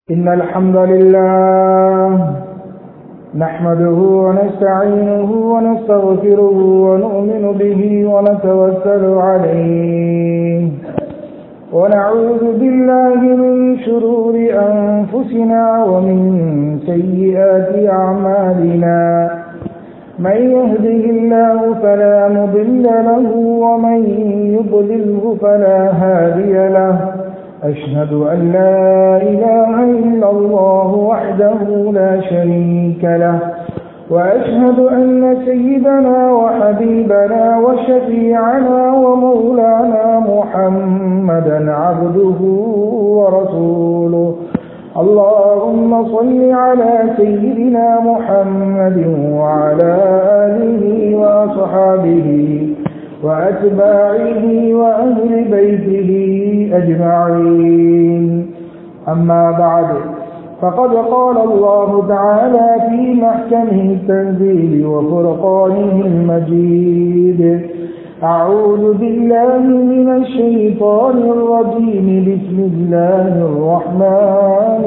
إن الحمد لله نحمده ونستعينه ونستغفره ونؤمن به ونتوكل عليه ونعوذ بالله من شرور أنفسنا ومن سيئات أعمالنا من يهده الله فلا مضل له ومن يضلله فلا هادي له أشهد أن لا إله إلا الله وحده لا شريك له وأشهد أن سيدنا وحبيبنا وشفيعنا ومولانا محمدا عبده ورسوله اللهم صل على سيدنا محمد وعلى آله وأصحابه وأتباعه وأهل بيته أجمعين أما بعد فقد قال الله تعالى في محكمه التنزيل وفرقانه المجيد أعوذ بالله من الشيطان الرجيم بسم الله الرحمن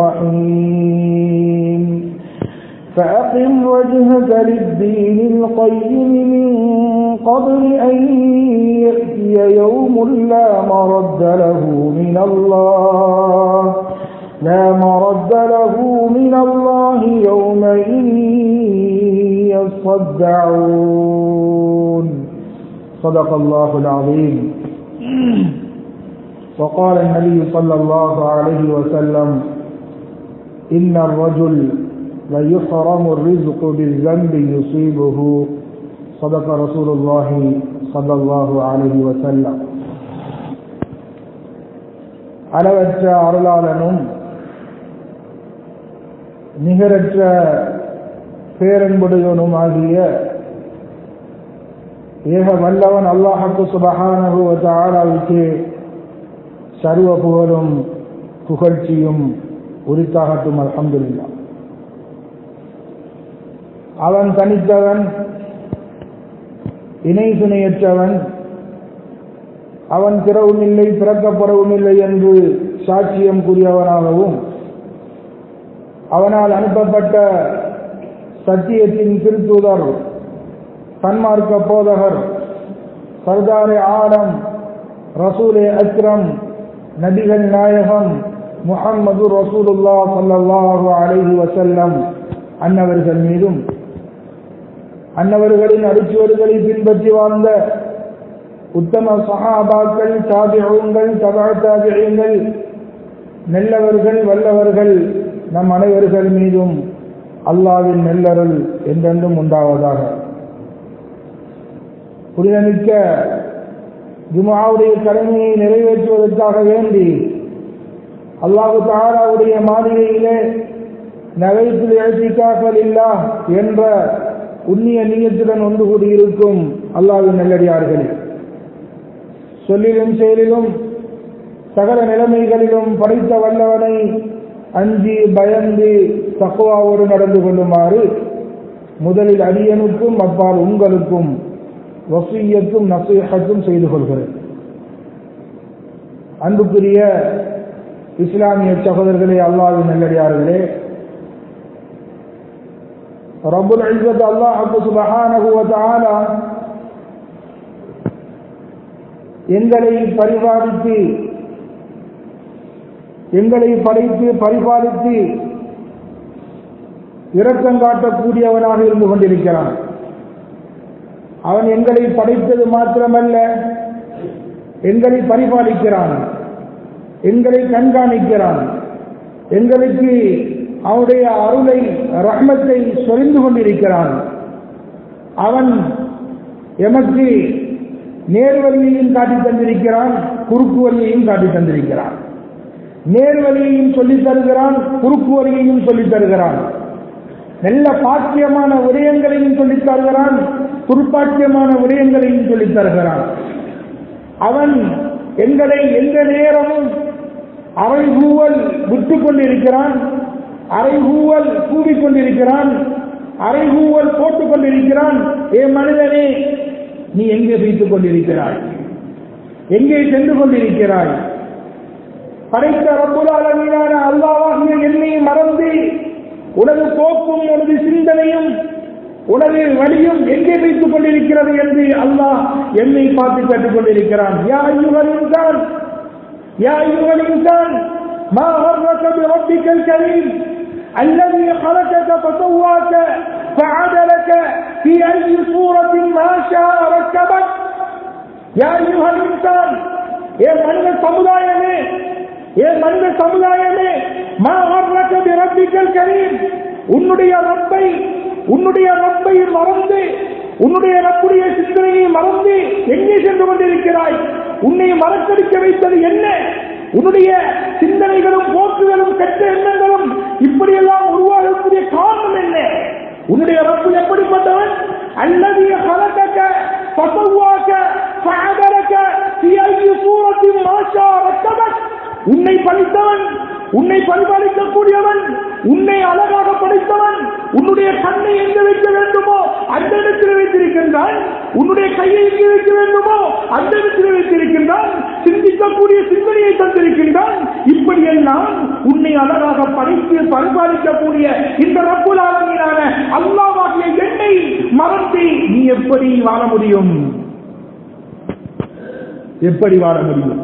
الرحيم فأقم وجهك للدين القيم من قبل أن يأتي يوم لا مرد له من الله لا مرد له من الله يومئذ يصدعون صدق الله العظيم وقال النبي صلى الله عليه وسلم إن الرجل ليحرم الرزق بالذنب يصيبه صدق رسول الله صلى الله عليه وسلم அளவற்ற அருளாளனும் நிகரற்ற பேரன்புடையவனும் ஆகிய ஏக வல்லவன் அல்லாஹக்கு சுபகானுக்கு சர்வ புகழும் புகழ்ச்சியும் உரித்தாகட்டும் அலமதுல்லா அவன் தனித்தவன் இணை துணையற்றவன் அவன் பிறவும் இல்லை பிறக்கப்படவும் இல்லை என்று சாட்சியம் கூறியவனாகவும் அவனால் அனுப்பப்பட்ட சத்தியத்தின் திருத்தூதர் தன்மார்க்க போதகர் சர்தாரே ஆடம் ரசூலே அக்ரம் நபிகள் நாயகம் முகம்மது ரசூலுல்லா சல்லாஹு அலைஹி வசல்லம் அன்னவர்கள் மீதும் அன்னவர்களின் அடிச்சுவடுகளை பின்பற்றி வாழ்ந்த உத்தம சகாபாக்கள் தாபியங்கள் தபா தாபியங்கள் நல்லவர்கள் வல்லவர்கள் நம் அனைவர்கள் மீதும் அல்லாவின் நெல்லருள் என்றென்றும் உண்டாவதாக புனிதமிக்க ஜுமாவுடைய கடமையை நிறைவேற்றுவதற்காக வேண்டி அல்லாஹு தாராவுடைய மாளிகையிலே நகைத்தில் எழுச்சிக்காக்கல் இல்லா என்ற உண்ணிய நீயத்துடன் ஒன்று கூடியிருக்கும் அல்லாவின் நல்லடியார்களே சொல்லிலும் செயலிலும் சகல நிலைமைகளிலும் படைத்த வல்லவனை அஞ்சி பயந்து தக்குவாவோடு நடந்து கொள்ளுமாறு முதலில் அரியனுக்கும் அப்பால் உங்களுக்கும் வசீயத்தும் நசீகத்தும் செய்து கொள்கிறேன் அன்புக்குரிய இஸ்லாமிய சகோதரர்களே அல்லாவின் நல்லடியார்களே ரபுல் இஸ்ஸத் அல்லாஹ் சுபஹானஹு வ தஆலா எங்களை பரிபாலித்து எங்களை படைத்து பரிபாலித்து இரக்கம் காட்டக்கூடியவனாக இருந்து கொண்டிருக்கிறான் அவன் எங்களை படைத்தது மாத்திரமல்ல எங்களை பரிபாலிக்கிறான் எங்களை கண்காணிக்கிறான் எங்களுக்கு அவனுடைய அருளை ரஹ்மத்தை சொரிந்து கொண்டிருக்கிறான் அவன் எமக்கு நேர்வழியையும் காட்டி தந்திருக்கிறான் குறுக்கு வழியையும் காட்டி தந்திருக்கிறான் நேர்வழியையும் சொல்லித் தருகிறான் குறுக்கு வழியையும் சொல்லித் தருகிறான் நல்ல பாக்கியமான விடயங்களையும் சொல்லித் தருகிறான் துர்ப்பாக்கியமான விடயங்களையும் சொல்லித் தருகிறான் அவன் எங்களை எந்த நேரமும் அரைகூவல் விட்டு கொண்டிருக்கிறான் அரைகூவல் கூவிக்கொண்டிருக்கிறான் அரைகூவல் போட்டுக் கொண்டிருக்கிறான் ஏ மனிதனே நீ எங்கே வைத்துக் கொண்டிருக்கிறாய் எங்கே சென்று கொண்டிருக்கிறாய் படைத்த ரப்புல் ஆலமீனான அல்லாஹ்வாகிய உனது போக்கும் உனது சிந்தனையும் உனது வழியும் எங்கே வைத்துக் கொண்டிருக்கிறது என்று அல்லாஹ் என்னை பார்த்து கேட்டுக் கொண்டிருக்கிறான் யா ஐயுகள் இன்சான் யா ஐயுகள் இன்சான் ما غرك بربك الكريم الذي خلقك فسواك فعدلك في أي صورة ما شاء ركبك يا أيها الإنسان يا மனித சமுதாயமே ஏன் மனித சமுதாயமே மா வர்றக பிரபிக்கல் கரீம் உன்னுடைய ரப்பை உன்னுடைய ரப்பை மறந்து உன்னுடைய ரப்புடைய சிந்தனையை மறந்து எங்கே சென்று கொண்டிருக்கிறாய் உன்னை மறக்கடிக்க வைத்தது என்ன உன்னுடைய சிந்தனைகளும் போக்குகளும் கெட்ட எண்ணங்களும் இப்படியெல்லாம் உருவாகக்கூடிய காரணம் என்ன உன்னுடைய ரப்பு எப்படிப்பட்டவன் அல்லது கலக்க பசவாக்க فعدلك في أي صورة ما شاء ركبك உன்னை படைத்தவன் உன்னை பரிபாலிக்கக்கூடியவன் உன்னை அழகாக படைத்தவன் உன்னுடைய கண்ணை எங்க வைக்க வேண்டுமோ அந்த இடத்தில் வைத்திருக்கின்றான் உன்னுடைய கையை எங்கே வைக்க வேண்டுமோ அந்த இடத்தில் வைத்திருக்கின்றான் சிந்திக்கக்கூடிய சிந்தனையை தந்திருக்கின்றான் இப்படியெல்லாம் உன்னை அழகாக படைத்து பரிபாலிக்கக்கூடிய இந்த ரப்புலாளனான அல்லாவாகிய எண்ணை மறந்து நீ எப்படி வாழ முடியும் எப்படி வாழ முடியும்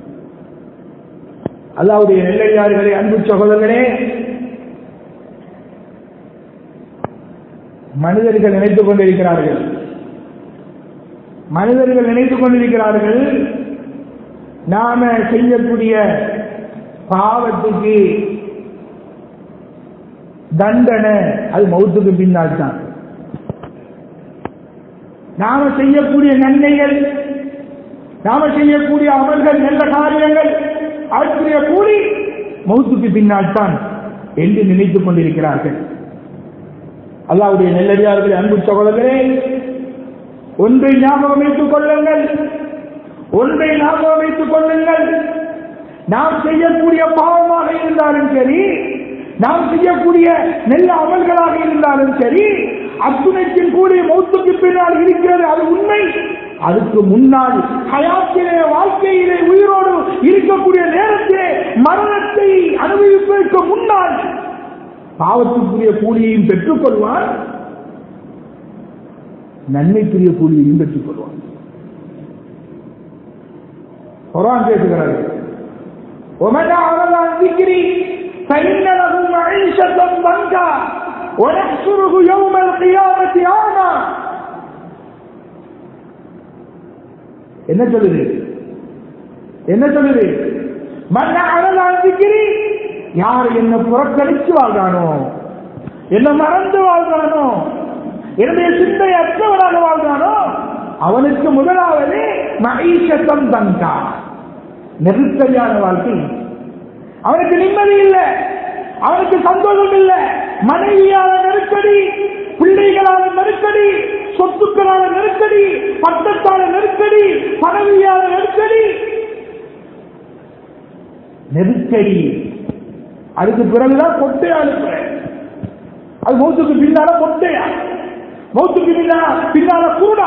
அல்லாவுடைய நெல்லடியார்களே அன்பு சகோதரர்களே மனிதர்கள் நினைத்துக் கொண்டிருக்கிறார்கள் மனிதர்கள் நினைத்துக் கொண்டிருக்கிறார்கள் நாம செய்யக்கூடிய பாவத்துக்கு தண்டனை அது மௌத்துக்கு பின்னால் தான் நாம செய்யக்கூடிய நன்மைகள் நாம செய்யக்கூடிய அமல்கள் நல்ல காரியங்கள் அவற்றுடைய கூலி மௌத்துக்கு பின்னால் தான் என்று நினைத்துக் கொண்டிருக்கிறார்கள் அல்லாவுடைய நெல்லடியார்கள் அன்பு சகோதரர்களே ஒன்றை ஞாபகம் வைத்துக் கொள்ளுங்கள் ஒன்றை ஞாபகம் வைத்துக் கொள்ளுங்கள் நாம் செய்யக்கூடிய பாவமாக இருந்தாலும் சரி நாம் செய்யக்கூடிய நல்ல அமல்களாக இருந்தாலும் சரி அத்துணைக்கின் கூடிய மௌத்துக்கு பின்னால் இருக்கிறது அது உண்மை அதுக்கு முன்னால் ஹயாத்திலே வாழ்க்கையிலே உயிரோடு இருக்கக்கூடிய நேரத்திலே மரணத்தை அனுபவிப்பதற்கு முன்னால் பாவத்துக்குரிய கூலியையும் பெற்றுக் கொள்வான் நன்மைக்குரிய கூலியையும் பெற்றுக் கொள்வான் குரான் பேசுகிறார் ومن أعرض عن ذكري فإن له معيشة ضنكا ونحشره يوم القيامة أعمى என்ன சொல்லுது என்ன சொல்லுது மன்ன அழகான் திக்கிரி யார் என்ன புறக்கணிச்சு வாழ்றானோ என்ன மறந்து வாழ்றானோ என்னுடைய சிந்தை அற்றவனாக வாழ்றானோ அவனுக்கு முதலாவது மகிஷத்தம் தங்கா நெருக்கடியான வாழ்க்கை அவனுக்கு நிம்மதி இல்லை அவனுக்கு சந்தோஷம் இல்லை மனைவியால நெருக்கடி பிள்ளைகளால நெருக்கடி சொத்துக்களால நெருக்கடி பட்டத்தால நெருக்கடி பதவியால நெருக்கடி நெருக்கடி அதுக்கு பிறகுதான் கொட்டையா இருக்கிறேன் அது மௌத்துக்கு பின்னால கொட்டையா மௌத்துக்கு பின்னால பின்னால குருடா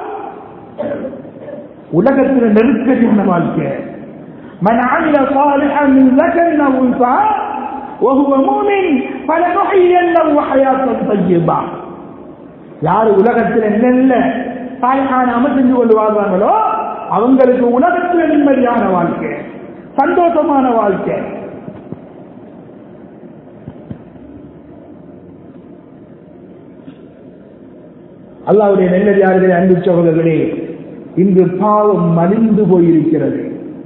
உலகத்துல நெருக்கடியான வாழ்க்கை من عمل صالحا من ذكر او انثى وهو مؤمن فلنحيينه حياه طيبه யார் உலகத்தில் என்னென்ன சாய்கான அமல் செஞ்சு கொண்டு வாழ்றாங்களோ அவங்களுக்கு உலகத்தில் நிம்மதியான வாழ்க்கை சந்தோஷமான வாழ்க்கை அல்லாவுடைய நெல்லடியார்களே அன்பு சகோதரர்களே இன்று பாவம் மலிந்து போயிருக்கிறது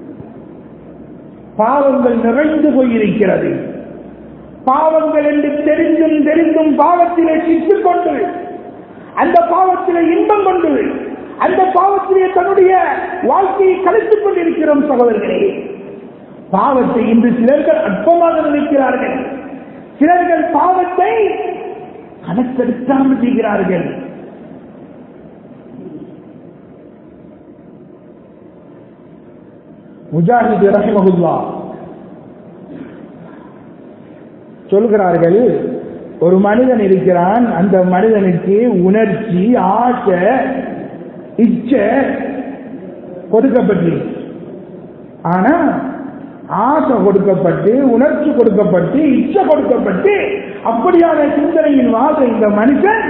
பாவங்கள் நிறைந்து போயிருக்கிறது பாவங்கள் என்று தெரிந்தும் தெரிந்தும் பாவத்திலே சிக்கிக் கொண்டு அந்த பாவத்திலே இன்பம் கொண்டு அந்த பாவத்திலே தன்னுடைய வாழ்க்கையை கழித்துக் கொண்டிருக்கிறோம் சகோதரர்களே பாவத்தை இன்று சிலர்கள் அற்பமாக நினைக்கிறார்கள் சிலர்கள் பாவத்தை கணக்கெடுக்காமல் செய்கிறார்கள் முஜாஹித் ரஹிமகுல்லா சொல்கிறார்கள் ஒரு மனிதன் இருக்கிறான் அந்த மனிதனுக்கு உணர்ச்சி ஆசை இச்சை கொடுக்கப்பட்டிருக்கு ஆனா ஆசை கொடுக்கப்பட்டு உணர்ச்சி கொடுக்கப்பட்டு இச்சை கொடுக்கப்பட்டு அப்படியான சிந்தனையில் வாழ்ற இந்த மனுஷன்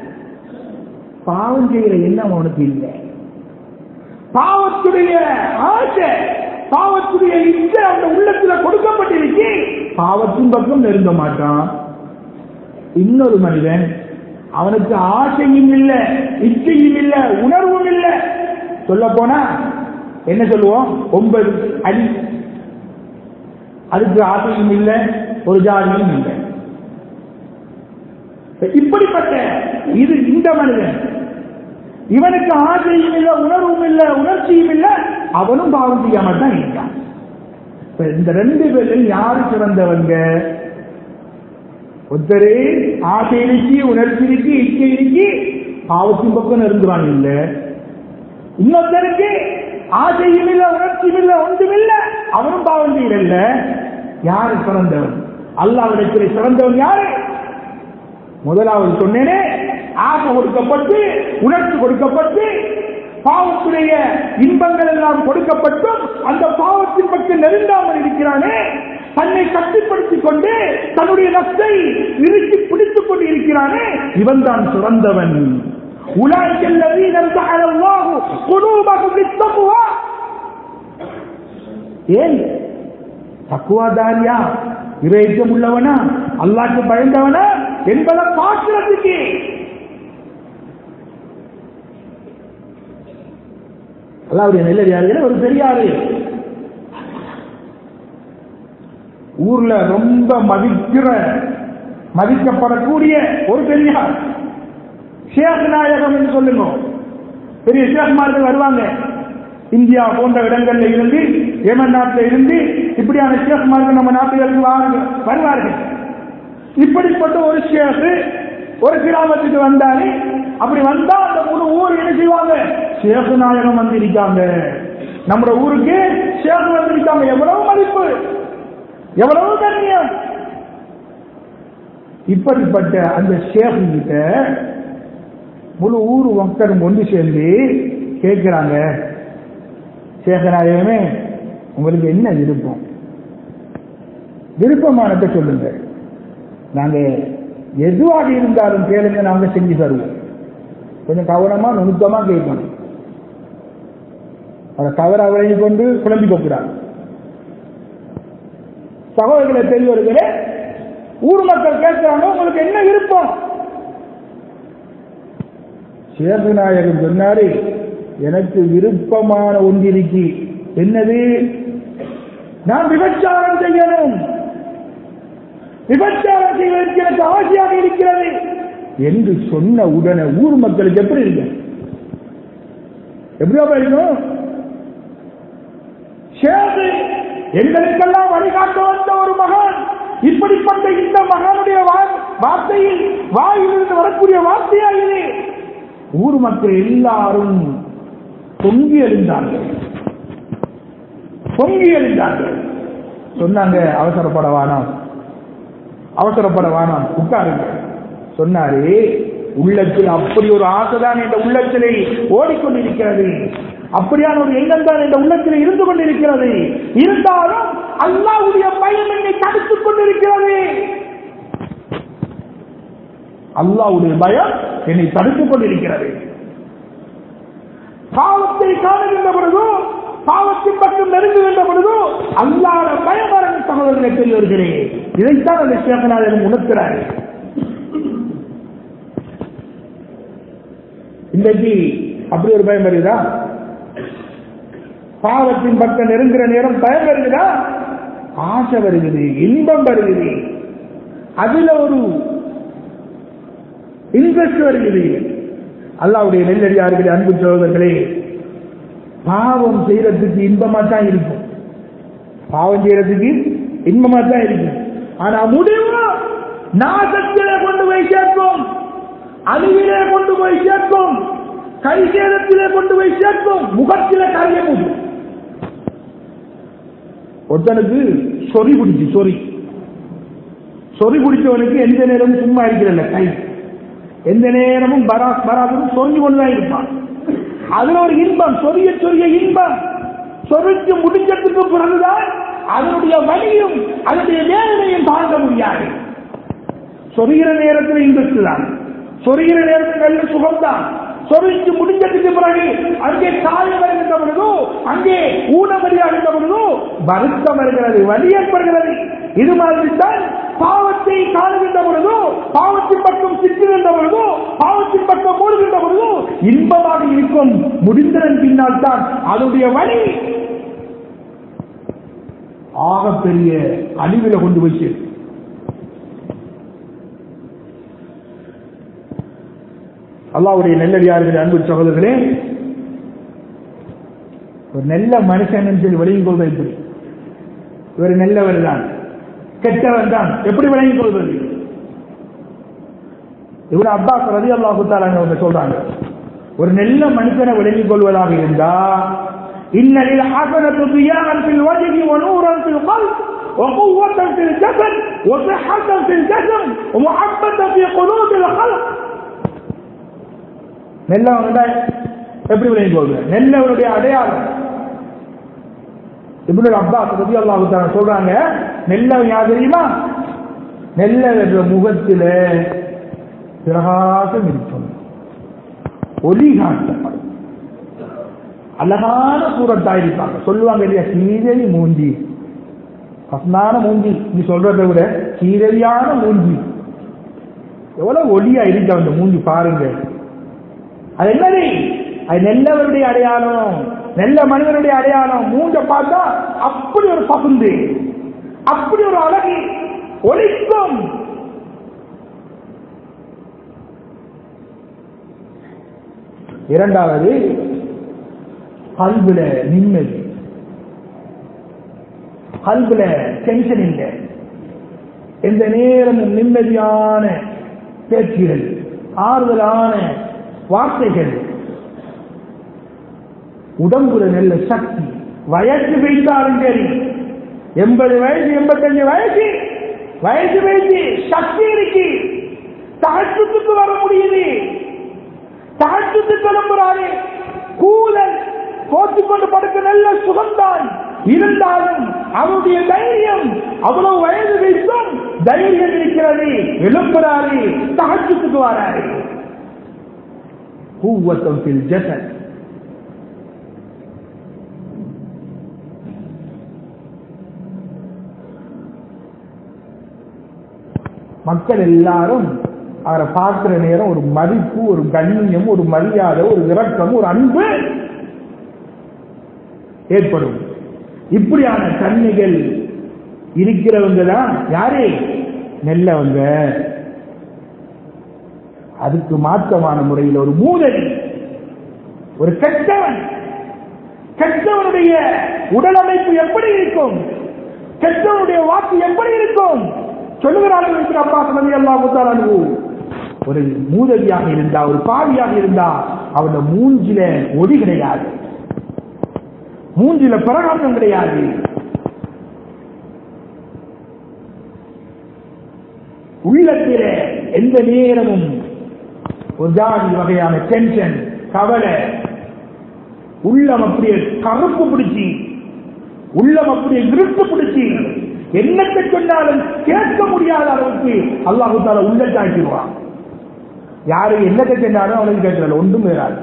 பாவம் செய்கிற எண்ணம் அவனுக்கு இல்லை பாவத்துடைய ஆசை பாவத்துடைய இச்சை அந்த உள்ளத்துல கொடுக்கப்பட்டிருக்கு பாவத்தின் பக்கம் நெருங்க மாட்டான் இன்னொரு மனிதன் அவனுக்கு ஆசையும் இல்லை இச்சையும் இல்லை உணர்வும் இல்லை சொல்ல போனா என்ன சொல்லுவோம் ஒன்பது அடி அதுக்கு ஆசையும் இல்லை ஒரு ஜாதியும் இல்லை இப்படிப்பட்ட இது இந்த மனிதன் இவனுக்கு ஆசையும் இல்லை உணர்வும் இல்லை உணர்ச்சியும் இல்லை அவனும் பாவம் செய்யாம தான் இருக்கான் இப்ப இந்த ரெண்டு பேரில் யாரு சிறந்தவங்க ஒருத்தரே ஆசை இருக்கு உணர்ச்சி இருக்கு இச்சை இருக்கு பாவத்தின் பக்கம் நெருங்குறான் இல்ல இன்னொருத்தருக்கு ஆசையும் இல்ல உணர்ச்சியும் இல்ல ஒன்றும் இல்ல அவனும் பாவம் செய்யல யாரு சிறந்தவன் அல்லாவிடத்தில் சிறந்தவன் யாரு முதலாவது சொன்னேனே ஆசை கொடுக்கப்பட்டு உணர்ச்சி கொடுக்கப்பட்டு பாவத்துடைய இன்பங்கள் எல்லாம் கொடுக்கப்பட்டும் அந்த பாவத்தின் பக்கம் நெருங்காமல் இருக்கிறானே தன்னை கட்டுப்படுத்திக் கொண்டு தன்னுடைய நஷ்டை இறுக்கி பிடித்துக் கொண்டு இருக்கிறானே இவன் தான் சிறந்தவன் உலகில் ஏன் தக்குவாதாரியா விவேகம் உள்ளவனா அல்லாக்கு பயந்தவனா என்பதை பார்க்கிறதுக்கு அல்லாவுடைய நெல்லடியார்கள் ஒரு பெரியாரு ஊர்ல ரொம்ப மதிக்கிற மதிக்கப்படக்கூடிய ஒரு பெரியார் ஷேக் நாயகம் என்று சொல்லுங்க பெரிய ஷேக்மார்கள் வருவாங்க இந்தியா போன்ற இடங்கள்ல இருந்து ஏமன் நாட்டில் இருந்து இப்படியான ஷேக்மார்கள் நம்ம நாட்டுகளுக்கு வாங்க வருவார்கள் இப்படிப்பட்ட ஒரு ஷேக் ஒரு கிராமத்துக்கு வந்தாரு அப்படி வந்தா அந்த முழு ஊர் என்ன செய்வாங்க ஷேக் நாயகம் வந்திருக்காங்க நம்ம ஊருக்கு ஷேக் வந்திருக்காங்க எவ்வளவு மதிப்பு எவ்வளவு கண்ணியம் இப்படிப்பட்ட அந்த ஷேக் கிட்ட முழு ஊர் மக்களும் ஒன்று சேர்ந்து கேட்கிறாங்க சேகநாயகமே உங்களுக்கு என்ன விருப்பம் விருப்பமானதை சொல்லுங்க நாங்க எதுவாக இருந்தாலும் கேளுங்க நாங்க செஞ்சு தருவோம் கொஞ்சம் கவனமா நுணுக்கமா கேட்கணும் அதை தவற விளங்கி கொண்டு குழம்பி போகிறார் சகோதரர்களை பெரியவர்களே ஊர் மக்கள் கேட்கிறாங்க உங்களுக்கு என்ன விருப்பம் சேதுநாயகன் சொன்னாரு எனக்கு விருப்பமான ஒன்றிருக்கு என்னது நான் விபச்சாரம் செய்யணும் விபச்சாரம் செய்வதற்கு எனக்கு ஆசையாக இருக்கிறது என்று சொன்ன உடனே ஊர் மக்களுக்கு எப்படி இருக்கு எப்படியோ இருக்கும் சேது எங்களுக்கெல்லாம் வழிகாட்ட வந்த ஒரு மகன் இப்படிப்பட்ட இந்த மகனுடைய வார்த்தையில் வாயிலிருந்து வரக்கூடிய வார்த்தையா இது ஊர் மக்கள் எல்லாரும் பொங்கி எழுந்தார்கள் பொங்கி எழுந்தார்கள் சொன்னாங்க அவசரப்பட வேணாம் அவசரப்பட வேணாம் உட்காருங்க சொன்னாரு உள்ளத்தில் அப்படி ஒரு ஆசைதான் இந்த உள்ளத்திலே ஓடிக்கொண்டிருக்கிறது அப்படியான ஒரு எண்ணம் தான் இந்த உள்ளத்தில் இருந்து கொண்டிருக்கிறது இருந்தாலும் அல்லாவுடைய பயம் என்னை தடுத்துக் கொண்டிருக்கிறது அல்லாவுடைய பயம் என்னை தடுத்துக் கொண்டிருக்கிறது பாவத்தை காணுகின்ற பொழுதோ பாவத்தின் பக்கம் நெருங்குகின்ற பொழுதோ அல்லாத பயமரங்க சகோதரர்களை பெரியவர்களே இதைத்தான் அந்த சேகநாதன் உணர்த்துறாரு இன்றைக்கு அப்படி ஒரு பயம் வருகிறா பாவத்தின் பக்கம் நெருங்குற நேரம் பயம் வருகிறா ஆசை வருகிறது இன்பம் வருகிறது அதுல ஒரு இன்ட்ரெஸ்ட் வருகிறது அல்லாவுடைய நெல்லடியார்களே அன்பு சகோதரர்களே பாவம் செய்யறதுக்கு இன்பமா தான் இருக்கும் பாவம் செய்யறதுக்கு இன்பமா தான் இருக்கும் ஆனா முடிவு நாசத்திலே கொண்டு போய் சேர்க்கும் அழிவிலே கொண்டு போய் சேர்க்கும் கைசேதத்திலே கொண்டு போய் சேர்க்கும் முகத்திலே காரியம் ஒருத்தனுக்கு சொறி பிடிச்சு சொறி சொறி பிடிச்சவனுக்கு எந்த நேரமும் சும்மா இருக்கிறல்ல கை எந்த நேரமும் பராஸ் பராசரும் சொரிஞ்சு கொண்டுதான் இருப்பான் அதுல ஒரு இன்பம் சொரிய சொரிய இன்பம் சொரிஞ்சு முடிஞ்சதுக்கு பிறகுதான் அதனுடைய வலியும் அதனுடைய வேதனையும் தாங்க முடியாது சொரிகிற நேரத்தில் இன்பத்து தான் சொரிகிற நேரத்தில் நல்ல சுகம்தான் சொரிச்சு முடிஞ்சதுக்கு பிறகு அங்கே காயம் வருகின்ற பொழுதோ அங்கே ஊனமடி அடைந்த பொழுதோ வருத்தம் வருகிறது வலி ஏற்படுகிறது இது மாதிரி தான் பாவத்தை காணுகின்ற பொழுதோ பாவத்தின் பக்கம் சிக்குகின்ற பொழுதோ பாவத்தின் பக்கம் மூடுகின்ற பொழுதோ இன்பமாக இருக்கும் முடிந்ததன் பின்னால் தான் அதனுடைய வழி ஆகப்பெரிய அழிவில கொண்டு போய் சேர்க்கும். அல்லாவுடைய நெல்லடியார்கள் அன்பு சகோதரர்களே ஒரு நல்ல மனுஷன் என்று விளங்கிக் கொள்வது எப்படி இவர் நல்லவர் தான் கெட்டவன் தான் எப்படி விளங்கிக் கொள்வது இவர் அப்பாஸ் ரதி அல்லாஹு அவங்க சொல்றாங்க ஒரு நல்ல மனுஷனை விளங்கிக் கொள்வதாக இருந்தா இன்னலில் ஹசனத்து தியாகன் ஃபில் வஜஹி வ நூரன் ஃபில் கல்ப் وقوة في الجسد وصحة في الجسم ومحبة في قلوب الخلق நெல்லவன் எப்படி விளங்கி கொள்வது நெல்லவனுடைய அடையாளம் இப்னு அப்பாஸ் ரதி அல்லாஹு தஆலா சொல்றாங்க நெல்லவன் யார் தெரியுமா நெல்லவன் என்ற முகத்தில பிரகாசம் இருக்கும் ஒளி காட்டப்படும் அழகான சூரத்தா இருப்பாங்க சொல்லுவாங்க இல்லையா சீரழி மூஞ்சி பசந்தான மூஞ்சி நீ சொல்றதை விட சீரழியான மூஞ்சி எவ்வளவு ஒளியா இருக்கு அந்த மூஞ்சி பாருங்க அது என்னது அது நெல்லவருடைய அடையாளம் நெல்ல மனிதனுடைய அடையாளம் மூஞ்ச பார்த்தா அப்படி ஒரு பகுந்து அப்படி ஒரு அழகு ஒளிக்கும் இரண்டாவது கல்வில நிம்மதி கல்வில டென்ஷன் இல்லை எந்த நேரமும் நிம்மதியான பேச்சுகள் ஆறுதலான வார்த்தைகள் உடம்புல நல்ல சக்தி வயசு வைத்தாலும் சரி எண்பது வயசு எண்பத்தஞ்சு வயசு வயசு வைத்து சக்தி இருக்கு தகச்சத்துக்கு வர முடியுது தகச்சத்து கிளம்புறாரு கூலல் போட்டுக்கொண்டு படுக்க நல்ல சுகம்தான் இருந்தாலும் அவருடைய தைரியம் அவ்வளவு வயது வைத்தும் தைரியம் இருக்கிறது எழுப்புறாரு தகச்சத்துக்கு வராரு قوة في الجسد மக்கள் எல்லாரும் அவரை பார்க்கிற நேரம் ஒரு மதிப்பு ஒரு கண்ணியம் ஒரு மரியாதை ஒரு இரக்கம் ஒரு அன்பு ஏற்படும் இப்படியான தன்மைகள் இருக்கிறவங்க தான் யாரே நெல்லவங்க அதுக்கு மாற்றமான முறையில் ஒரு மூதல் ஒரு கெட்டவன் கெட்டவனுடைய உடல் அமைப்பு எப்படி இருக்கும் கெட்டவனுடைய வாக்கு எப்படி இருக்கும் சொல்லுகிறார்கள் அப்பா சமதி அல்லா முத்தாலு ஒரு மூதவியாக இருந்தா ஒரு பாவியாக இருந்தா அவன மூஞ்சில ஒளி கிடையாது மூஞ்சில பிரகாசம் கிடையாது உள்ளத்தில எந்த நேரமும் ஒரு ஜாதி வகையான டென்ஷன் கவலை உள்ளம் அப்படியே கருப்பு பிடிச்சி உள்ளம் அப்படியே விருப்பு பிடிச்சி என்னத்தை சொன்னாலும் கேட்க முடியாத அளவுக்கு அல்லாஹு தால உள்ள தாக்கிடுவான் யாரு என்னத்தை சொன்னாலும் அவனுக்கு கேட்கல ஒன்றும் வேறாது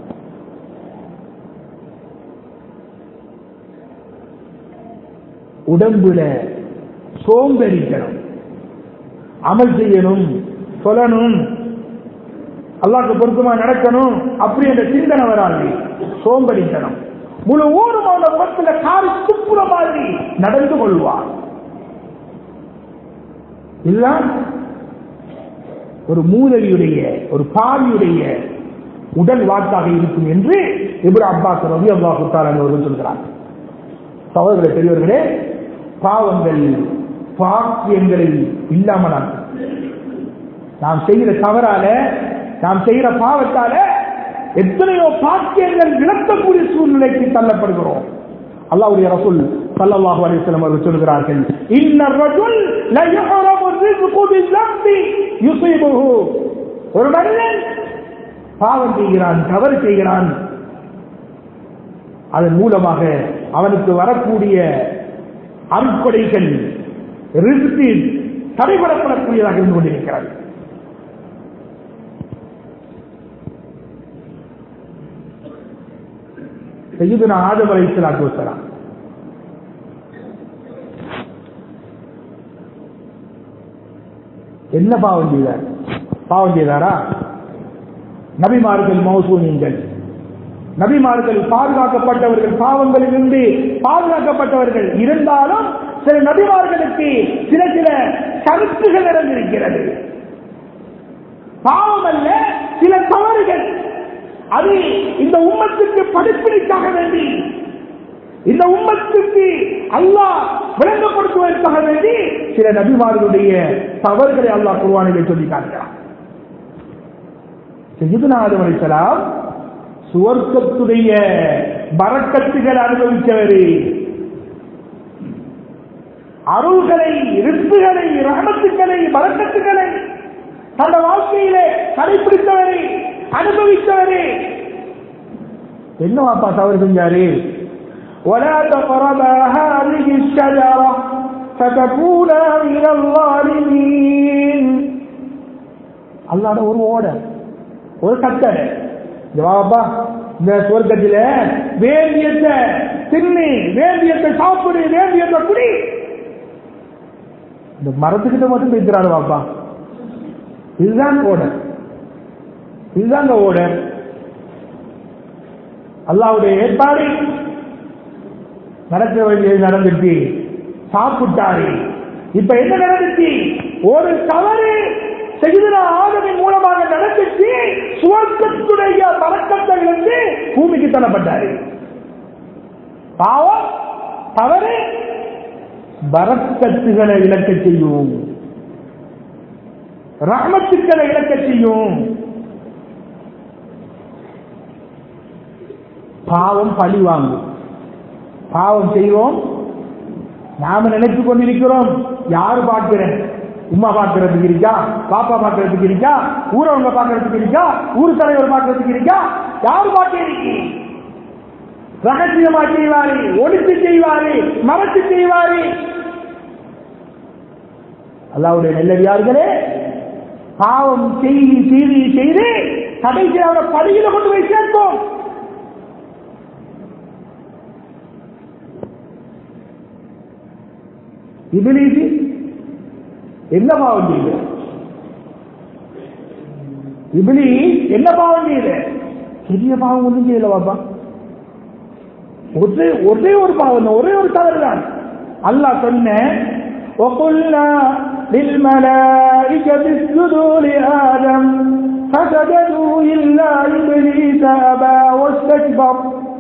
உடம்புல சோம்பேறித்தனம் அமல் செய்யணும் சொல்லணும் அல்லாக்கு பொருத்தமா நடக்கணும் அப்படி என்ற சிந்தனை வராது சோம்படித்தனம் முழு ஊரும் அவன பக்கத்துல காரி துப்புற மாதிரி நடந்து கொள்வார் இதுதான் ஒரு மூதவியுடைய ஒரு பாவியுடைய உடல் வாக்காக இருக்கும் என்று இப்ரா அப்பாஸ் ரவி அல்லாஹு அவர்கள் சொல்கிறார் சகோதர பெரியவர்களே பாவங்கள் பாக்கியங்களை இல்லாமல் நாம் செய்கிற தவறால நாம் செய்கிற பாவத்தால எத்தனையோ பாக்கியங்கள் விளக்கக்கூடிய சூழ்நிலைக்கு தள்ளப்படுகிறோம் அல்லாவுடைய ரசூல் சல்லல்லாஹு அலைஹி வஸல்லம் அவர்கள் சொல்கிறார்கள் இன்ன ரஜுல் ல யுஹரமு ரிஸ்கு பிஸ்ஸம்பி யுஸீபுஹு ஒரு மனிதன் பாவம் செய்கிறான் தவறு செய்கிறான் அதன் மூலமாக அவனுக்கு வரக்கூடிய அருட்கொடைகள் ரிஸ்கி தடைபடப்படக்கூடியதாக இருந்து கொண்டிருக்கிறது சையதுனா ஆதம் அலை இஸ்லாத்து வசலாம் என்ன பாவம் செய்தார் பாவம் செய்தாரா நபிமார்கள் மௌசூமியங்கள் நபிமார்கள் பாதுகாக்கப்பட்டவர்கள் பாவங்களிலிருந்து பாதுகாக்கப்பட்டவர்கள் இருந்தாலும் சில நபிமார்களுக்கு சில சில கருத்துகள் நடந்திருக்கிறது பாவம் அல்ல சில தவறுகள் அது இந்த உம்மத்துக்கு படிப்பினைக்காக வேண்டி இந்த உம்மத்துக்கு அல்லாஹ் விளங்கப்படுத்துவதற்காக வேண்டி சில நபிமார்களுடைய தவறுகளை அல்லாஹ் குர்வானிலே சொல்லி காட்டுகிறார் செய்யுதுநாதம் அலிசலாம் சுவர்க்கத்துடைய பறக்கத்துகள் அனுபவித்தவர் அருள்களை ரிப்புகளை ரகமத்துக்களை பறக்கத்துக்களை தந்த வாழ்க்கையிலே கடைபிடித்தவரை அனுபவித்தவரே என்ன வாப்பா தவறு செஞ்சாரு ولا تقربا هذه الشجرة فتكونا من الظالمين அல்லாட ஒரு ஓடர் ஒரு கட்டளை ஜவாபா இந்த சொர்க்கத்தில வேண்டியத்தை தின்னு வேண்டியத்தை சாப்பிடு வேண்டியத்தை குடி இந்த மரத்துக்கிட்ட மட்டும் பேசுறாரு பாப்பா இதுதான் ஓடர் இதுதான் ஓடர் அல்லாவுடைய ஏற்பாடு நடக்க வேண்டியது நடந்துச்சு சாப்பிட்டாரு இப்ப என்ன நடந்துச்சு ஒரு தவறு செய்த ஆதவின் மூலமாக நடந்துச்சு சுவர்க்கத்துடைய பழக்கத்தை இருந்து பூமிக்கு தள்ளப்பட்டாரு பாவம் தவறு பரக்கத்துகளை இழக்க செய்யும் ரஹமத்துக்களை இழக்க செய்யும் பாவம் பழி வாங்கும் பாவம் செய்வோம் நாம நினைத்து கொண்டிருக்கிறோம் யாரு பார்க்கிறேன் உமா பார்க்கறதுக்கு இருக்கா பாப்பா பார்க்கறதுக்கு இருக்கா ஊரவங்க பார்க்கறதுக்கு இருக்கா ஊர் தலைவர் பார்க்கறதுக்கு இருக்கா யாரு பார்க்க இருக்கீ ரகசியமா செய்வாரு ஒழித்து செய்வாரு மறைத்து செய்வாரு அல்லாவுடைய நெல்லடியார்களே பாவம் செய்தி செய்தி செய்து கடைசி அவரை பணியில கொண்டு போய் சேர்த்தோம் இபிலிசி என்ன பாவம் செய்யுது இபிலி என்ன பாவம் செய்யுது பெரிய பாவம் ஒன்றும் செய்யல பாப்பா ஒரே ஒரே ஒரு பாவம் தான், ஒரே ஒரு தவறு தான் அல்லாஹ் சொன்ன وقلنا للملائكة اسجدوا لآدم فسجدوا إلا إبليس أبى واستكبر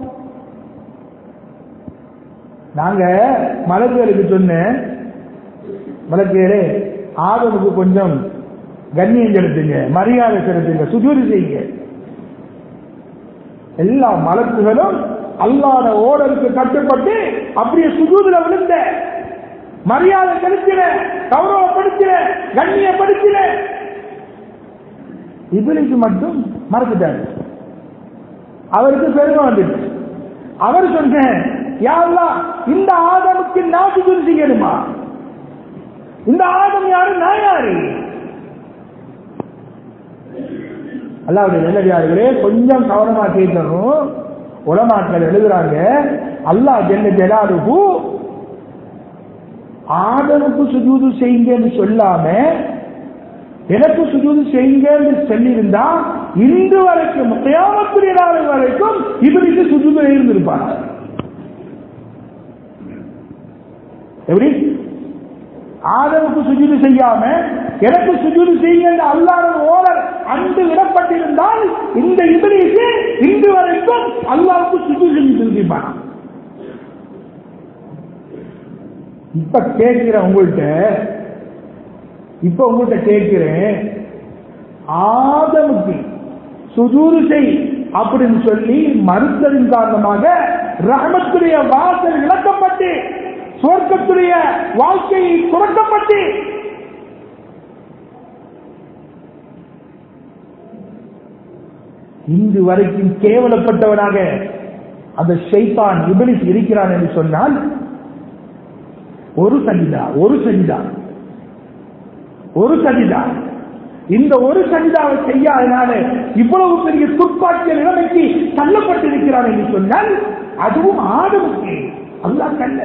நாங்க மலக்குகளுக்கு சொன்ன மலக்குகளே ஆதமுக்கு கொஞ்சம் கண்ணியம் செலுத்துங்க மரியாதை செலுத்துங்க சுஜூரி செய்யுங்க எல்லா மலக்குகளும் அல்லாத ஓடருக்கு கட்டுப்பட்டு அப்படியே சுஜூதுல விழுந்த மரியாதை செலுத்தின கௌரவப்படுத்தின கண்ணியப்படுத்தின இபிலிக்கு மட்டும் மறந்துட்டாரு அவருக்கு பெருமை வந்துட்டு அவர் சொன்ன யாருலா இந்த ஆதமுக்கு நான் சுஜூது செய்யணுமா இந்த ஆதம் யாரு நான் யாரு அல்லாவுடைய நல்லடியார்களே கொஞ்சம் கவனமா கேட்கணும் உலமாக்கள் எழுதுறாங்க அல்லாஹ் ஜெல்ல ஜலாலுஹு ஆதமுக்கு சுஜூது செய்யுங்கன்னு சொல்லாம எனக்கு சுஜூது செய்யுங்கன்னு சொல்லியிருந்தா இன்று வரைக்கும் கியாமத்துடைய நாள் வரைக்கும் இவருக்கு சுஜூது இருந்திருப்பாங்க எப்படி ஆதமுக்கு சுஜூது செய்யாம எனக்கு சுஜூது செய்யுங்க அல்லாத ஓரர் அன்று விடப்பட்டிருந்தால் இந்த இபிலிக்கு இன்று வரைக்கும் அல்லாவுக்கு சுஜூது செஞ்சு திரும்பிப்பான் இப்ப கேட்கிறேன் உங்கள்கிட்ட இப்ப உங்கள்கிட்ட கேட்கிறேன் ஆதமுக்கு சுஜூது செய் அப்படின்னு சொல்லி மறுத்ததின் காரணமாக ரஹமத்துடைய வாசல் இழக்கப்பட்டு சுவர்க்கத்துடைய வாழ்க்கை துறக்கப்பட்டு இன்று வரைக்கும் கேவலப்பட்டவனாக அந்த ஷைத்தான் இபிலிஸ் இருக்கிறான் என்று சொன்னால் ஒரு சஜிதா ஒரு சஜிதா ஒரு சஜிதா இந்த ஒரு சஜிதாவை செய்யாதனால இவ்வளவு பெரிய துப்பாக்கிய நிலைமைக்கு தள்ளப்பட்டிருக்கிறார் என்று சொன்னால் அதுவும் ஆதமுக்கு அல்லாஹ் கல்ல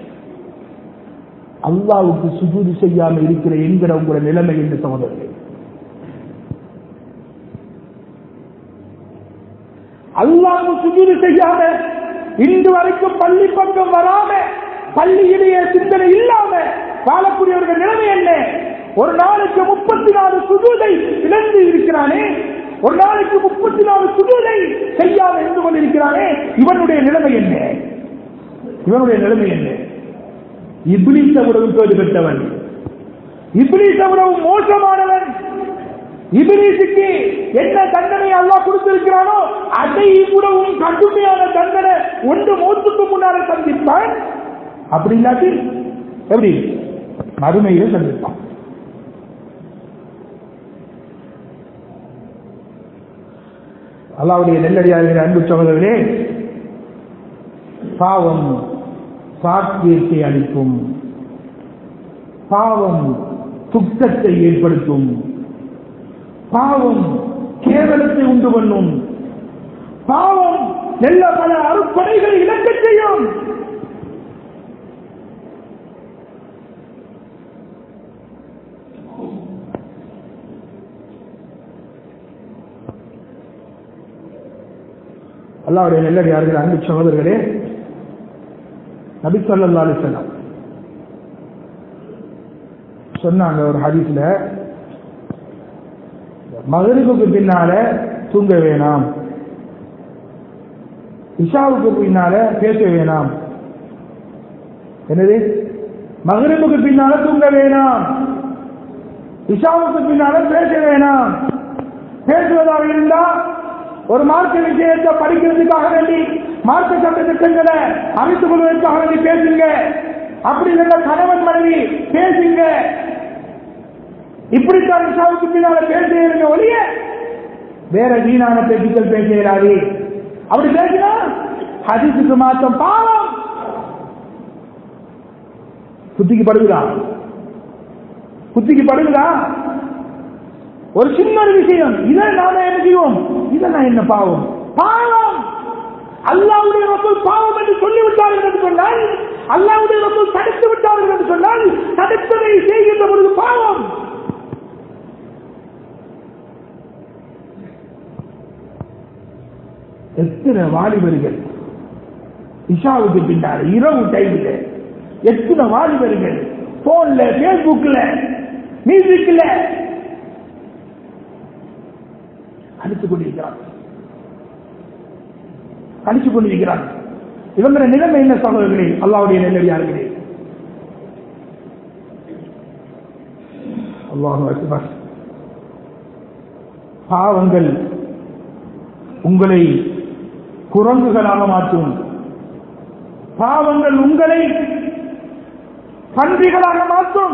அல்லாவுக்கு சுஜூதி செய்யாம இருக்கிற என்கிற உங்களோட நிலைமை என்று சகோதரர்கள் அல்லாஹ் சுஜூதி செய்யாம இன்று வரைக்கும் பள்ளி பக்கம் வராம பள்ளியிலேயே சிந்தனை இல்லாம வாழக்கூடியவர்கள் நிலைமை என்ன ஒரு நாளைக்கு முப்பத்தி நாலு சுஜூதை இழந்து இருக்கிறானே ஒரு நாளைக்கு முப்பத்தி நாலு சுஜூதை செய்யாம இருந்து கொண்டிருக்கிறானே இவனுடைய நிலைமை என்ன இவனுடைய நிலைமை என்ன இப்ளீச விடவும் தோது பெற்றவன் இப்ளீச விடவும் மோசமானவன் இபிலிசுக்கு என்ன தண்டனை அல்லாஹ் கொடுத்திருக்கிறானோ அதை விடவும் கடுமையான தண்டனை ஒன்று மூத்துக்கு முன்னால சந்திப்பான் அப்படி இல்லாட்டி எப்படி மறுமையில சந்திப்பான் அல்லாவுடைய நெல்லடியாகிற அன்பு சகோதரர்களே பாவம் சாத்தியத்தை அளிக்கும் பாவம் துக்கத்தை ஏற்படுத்தும் பாவம் கேவலத்தை உண்டு பண்ணும் பாவம் நல்ல பல அறுப்படைகளை இழக்க செய்யும் அல்லாவுடைய நெல்லடியார்கள் அன்பு சகோதரர்களே நபி சொல்லா அலிசல்லாம் சொன்னாங்க ஒரு ஹதீஸ்ல மகரிபுக்கு பின்னால தூங்க வேணாம் இஷாவுக்கு பின்னால பேச வேணாம் என்னது மகரிபுக்கு பின்னால தூங்க வேணாம் இஷாவுக்கு பின்னால பேச வேணாம் பேசுவதாக இருந்தா ஒரு மார்க்க விஷயத்தை படிக்கிறதுக்காக வேண்டி மார்க்க சட்ட திட்டங்களை அமைத்துக் கொள்வதற்காக வேண்டி பேசுங்க அப்படி இல்லைன்னா கணவன் மனைவி பேசுங்க இப்படித்தான் இஷாவுக்கு பின்னால பேசுகிறீங்க ஒழிய வேற வீணான பேச்சுக்கள் பேசுகிறாரு அப்படி பேசினா ஹதீசுக்கு மாற்றம் பாவம் புத்திக்கு படுகுதா புத்திக்கு படுகுதா ஒரு சின்ன ஒரு விஷயம் இதை நாம என்ன செய்வோம் இதை நான் என்ன பாவம் பாவம் அல்லாவுடைய மக்கள் பாவம் என்று சொல்லிவிட்டார்கள் என்று சொன்னால் அல்லாவுடைய மக்கள் தடுத்து விட்டார்கள் என்று சொன்னால் தடுத்ததை செய்கின்ற பொழுது பாவம் எத்தனை வாலிபர்கள் இஷாவுக்கு பின்னால் இரவு டைம்ல எத்தனை வாலிபர்கள் போன்ல பேஸ்புக்ல மியூசிக்ல அடித்துக் கொண்டிருக்கிறார் அடித்துக் கொண்டிருக்கிறார் இவங்கிற நிலைமை என்ன சகோதரர்களே அல்லாவுடைய நிலையார்களே அல்லாஹு அக்பர் பாவங்கள் உங்களை குரங்குகளாக மாற்றும் பாவங்கள் உங்களை பன்றிகளாக மாற்றும்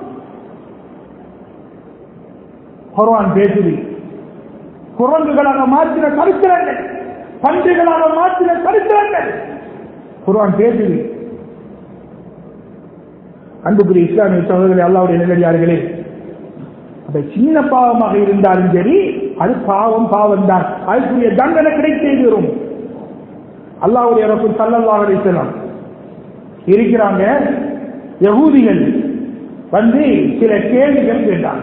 குர்ஆன் பேசுது குரங்குகளாக மாற்றின சரித்திரங்கள் பன்றிகளாக மாற்றின சரித்திரங்கள் குர்ஆன் பேசுது அன்புக்குரிய இஸ்லாமிய சகோதரர்களே அல்லாவுடைய நிலையார்களே அது சின்ன பாவமாக இருந்தாலும் சரி அது பாவம் பாவம் தான் அதுக்குரிய தண்டனை கிடைத்தே தரும் அல்லாவுடைய ரசூல் சல்லல்லாஹு அலைஹி வஸல்லம் இருக்கிறாங்க யகூதிகள் வந்து சில கேள்விகள் கேட்டாங்க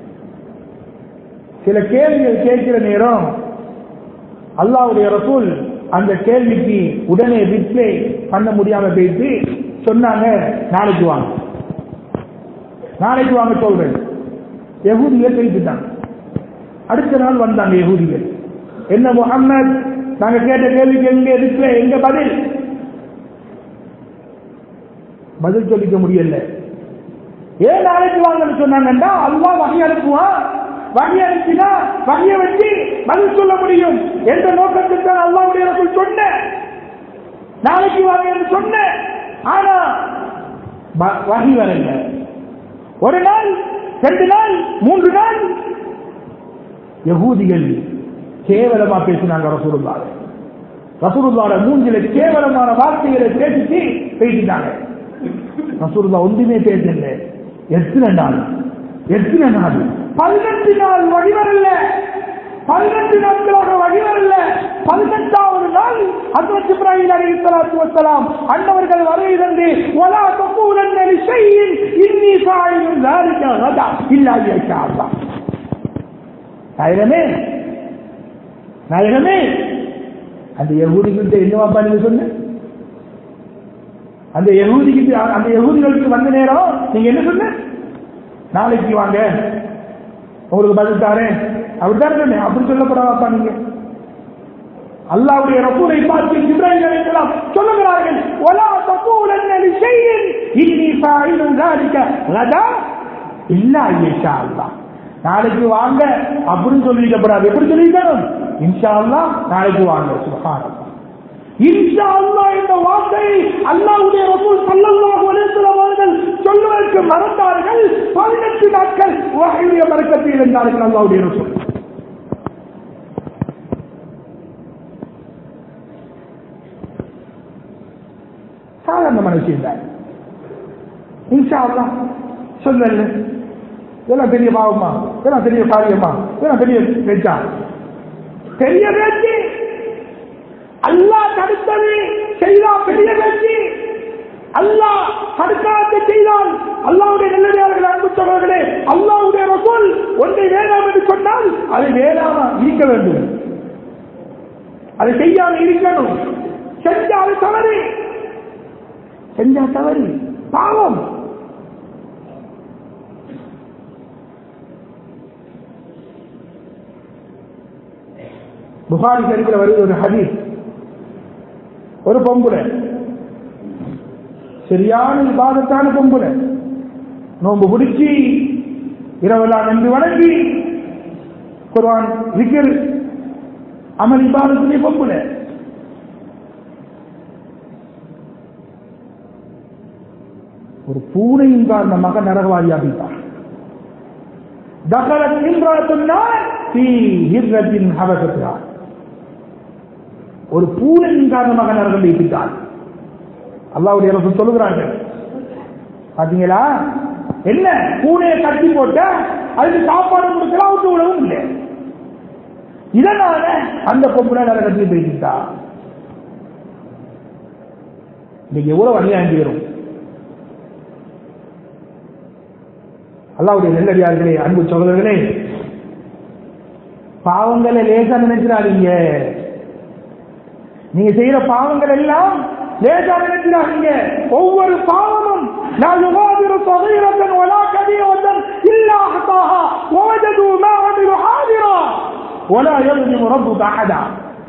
சில கேள்விகள் கேட்கிற நேரம் அல்லாவுடைய ரசூல் அந்த கேள்விக்கு உடனே ரிப்ளை பண்ண முடியாம போயிட்டு சொன்னாங்க நாளைக்கு வாங்க நாளைக்கு வாங்க சொல்றேன் யகூதிகள் பேசிட்டாங்க அடுத்த நாள் வந்தாங்க யகூதிகள் என்ன முகம்மது நாங்க கேட்ட கேள்விக்கு எங்க ரிப்ளை எங்க பதில் பதில் சொல்லிக்க முடியல ஏன் நாளைக்கு வாங்கன்னு சொன்னாங்கன்னா அல்லா வகை அனுப்புவான் வகை அனுப்பினா வகையை வச்சு பதில் சொல்ல முடியும் என்ற நோக்கத்தில் தான் அல்லாவுடைய ரசூல் சொன்ன நாளைக்கு வாங்க என்று சொன்ன ஆனா வ- வகை வரல ஒரு நாள் ரெண்டு நாள் மூன்று நாள் யகூதிகள் கேவலமா பேசினாங்க ரசூலுல்லாஹ் ரசூலுல்லாஹ் மூஞ்சில கேவலமான வார்த்தைகளை பேசிட்டு பேசிட்டாங்க ரசூலுல்லாஹ் ஒன்றுமே பேசல எத்தனை நாள் எத்தனை நாள் பதினெட்டு நாள் வழிவரல பதினெட்டு நாட்களாக வழிவரல பதினெட்டாவது நாள் ஹஜ்ரத் இப்ராஹிம் அலைஹிஸ்ஸலாத்து வஸ்ஸலாம் அன்னவர்கள் வரை இருந்து வலா தகூலன்ன லிஷைஇன் இன்னி ஃபாயிலுன் ذلك غدا இல்லா இன்ஷா அல்லாஹ் நாயகமே நாயகமே அந்த யகூதிகிட்ட என்னவாப்பா நீங்க சொன்ன அந்த யகூதிக்கு அந்த யகூதிகளுக்கு வந்த நேரம் நீங்க என்ன சொன்ன நாளைக்கு வாங்க உங்களுக்கு பதில் தாரேன் அப்படித்தானே சொன்னேன் அப்படி சொல்லப்படாதாப்பா நீங்க அல்லாவுடைய ரசூலை பார்த்து இப்ராஹிம் அலைஹிஸ்ஸலாம் சொல்லுகிறார்கள் வலா தகூலன்ன லிஷைஇன் இன்னி ஃபாயிலுன் ذلك غدا இல்லா இன்ஷா அல்லாஹ் நாளைக்கு வாங்க அப்படின்னு சொல்லிக்கப்படாது எப்படி சொல்லிக்கணும் இன்ஷா அல்லாஹ் நாளைக்கு வாங்க சுபஹானல்லாஹ் இன்ஷா அல்லாஹ் என்ற வார்த்தை அல்லாஹ்வுடைய ரசூல் ஸல்லல்லாஹு அலைஹி வஸல்லம் அவர்கள் சொல்வதற்கு மறந்தார்கள் 18 நாட்கள் வஹீய பரக்கத்தில் இருந்தார்கள் அல்லாஹ்வுடைய ரசூல் சாதாரணமான விஷயம் தான் இன்ஷா அல்லாஹ் சொல்லல இதெல்லாம் பெரிய பாவமா இதெல்லாம் பெரிய காரியமா இதெல்லாம் பெரிய பேச்சா பெரிய பேச்சு அல்லாஹ் தடுத்தது செய்தா பெரிய பேச்சு அல்லாஹ் தடுக்காத செய்தால் அல்லாவுடைய நல்லடியார்கள் அன்பு சகோதரர்களே அல்லாவுடைய ரசூல் ஒன்றை வேண்டாம் என்று சொன்னால் அது வேண்டாமா இருக்க வேண்டும் அதை செய்யாமல் இருக்கணும் செஞ்சால் தவறு செஞ்சா தவறு பாவம் புகாரி சரிவில் வருது ஒரு ஹதீஸ் ஒரு பொம்புல சரியான விவாதத்தான பொம்புல நோன்பு பிடிச்சி இரவெல்லாம் நின்று வணங்கி குர்ஆன் விக்கர் அமல் இபாதத்திலே பொம்புல ஒரு பூனையின் காரணமாக நரகவாதியாகிட்டார் தகலத் இம்ராத்துன்னார் தீ ஹிர்ரத்தின் ஹவசத்தினார் ஒரு பூனையின் காரணமாக நரகம் வைத்துட்டார் அல்லாவுடைய அரசு சொல்லுகிறார்கள் பாத்தீங்களா என்ன பூனையை கட்டி போட்ட அதுக்கு சாப்பாடு கொடுக்கலாம் விட்டு விடவும் இல்லை இதனால அந்த பொம்பளை நரகத்தில் போய்கிட்டா இன்னைக்கு எவ்வளவு அநியாயம் வரும் அல்லாவுடைய நெல்லடியார்களே அன்பு சகோதரர்களே பாவங்களை லேசா நினைச்சிடாதீங்க நீங்க செய்யற பாவங்கள் எல்லாம் லேசா நினைச்சிடாதீங்க ஒவ்வொரு பாவமும் நான் யுகாதிரு صغيرة ولا كبيرة إلا أحصاها ووجدوا ما عملوا حاضرا ولا يظلم ربك أحدا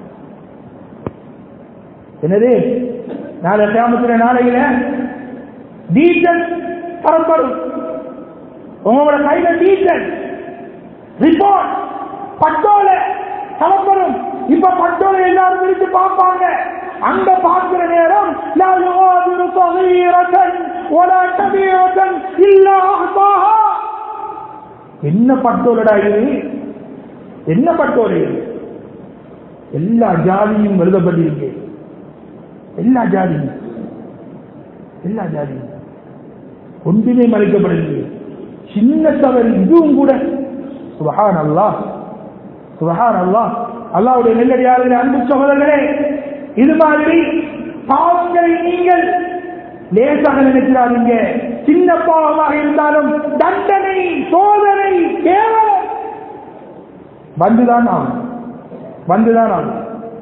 என்னது நாளை கிராமத்துல நாளையில டீசல் தரப்படும் உங்களோட கையில டீசல் ரிப்போர்ட் பட்டோல தரப்படும் இப்ப பட்டோல எல்லாரும் பிரித்து பார்ப்பாங்க அங்க பார்க்கிற நேரம் لا يغادر صغيرة ولا كبيرة إلا أحصاها என்ன பட்டோலடா இது என்ன பட்டோலை இது எல்லா ஜாதியும் எழுதப்பட்டிருக்கு எல்லா ஜாதியும் எல்லா ஜாதியும் ஒன்றுமே மறைக்கப்படுகிறது சின்ன தவறு இதுவும் கூட சுபஹான் அல்லாஹ் சுபஹான் அல்லாஹ் அல்லாவுடைய நெல்லடியார்களே அன்பு சகோதரர்களே இது மாதிரி பாவங்களை நீங்கள் லேசாக நினைக்கிறாதீங்க சின்ன பாவமாக இருந்தாலும் தண்டனை சோதனை கேவலம் வந்துதான் ஆகும் வந்துதான் ஆகும்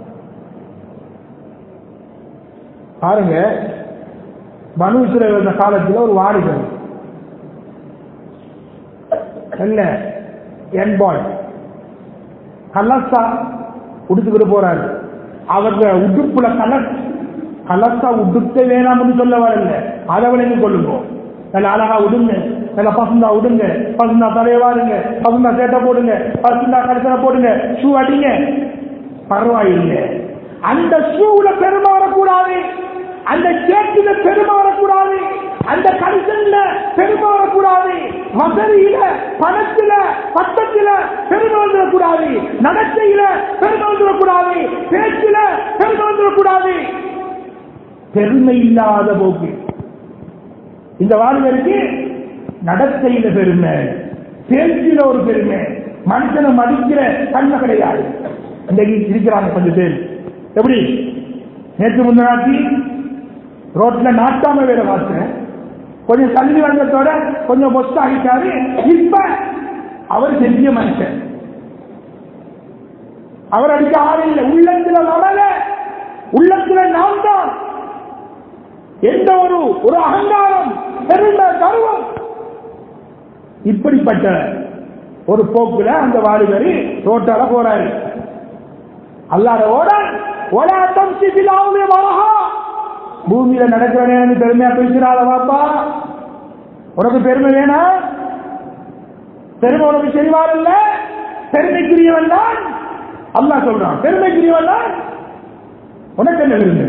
பாருங்க மனுஷரை வந்த காலத்தில் ஒரு வாலிபன் என்ன என் பாய் கலசா உடுத்துக்கிட்டு போறாரு அவங்க உடுப்புல கலஸ் கலசா உடுத்த வேணாம்னு சொல்ல வரல அதை விளங்கி கொள்ளுங்க நல்ல அழகா உடுங்க நல்ல பசுந்தா உடுங்க பசுந்தா தலைய வாருங்க பசுந்தா சேட்டை போடுங்க பசுந்தா கடைசனை போடுங்க ஷூ அடிங்க பரவாயில்லை அந்த ஷூல பெருமாறக்கூடாது அந்த சேட்டுல பெருமாறக்கூடாது அந்த கடிசன்ல பெருமாறக்கூடாது வசதியில பணத்துல பட்டத்துல பெருமாந்துடக்கூடாது நடத்தையில பெருமாந்துடக்கூடாது பேச்சில பெருமாந்துடக்கூடாது பெருமை இல்லாத போக்கு இந்த வாலிபருக்கு நடத்தையில பெருமை பேச்சில ஒரு பெருமை மனுஷனை மதிக்கிற தன்மை கிடையாது இன்றைக்கு இருக்கிறாங்க கொஞ்சம் பேர் எப்படி நேற்று முன்னாடி ரோட்ல நாட்டாம வேற பார்த்தேன் கொஞ்சம் தள்ளி வந்ததோட கொஞ்சம் பொஸ்ட் ஆகிட்டாரு இப்ப அவர் செஞ்ச மனுஷன் அவர் அடிக்க ஆள் இல்லை உள்ளத்துல நம்மள உள்ளத்துல நாம் தான் எந்த ஒரு ஒரு அகங்காரம் பெருமை கருவம் இப்படிப்பட்ட ஒரு போக்குல அந்த வாலிபரி ரோட்டால போறாரு அல்லாத ஓட ஓடாட்டம் சிபிலாவுமே வரஹா பூமியில நடக்கிற நேரம் பெருமையா பேசுறாத வாப்பா உனக்கு பெருமை வேணாம் பெருமை உனக்கு செய்வார் இல்ல பெருமைக்குரியவன் தான் அல்லாஹ் சொல்றான் பெருமைக்குரியவன் தான் உனக்கு என்ன விரும்பு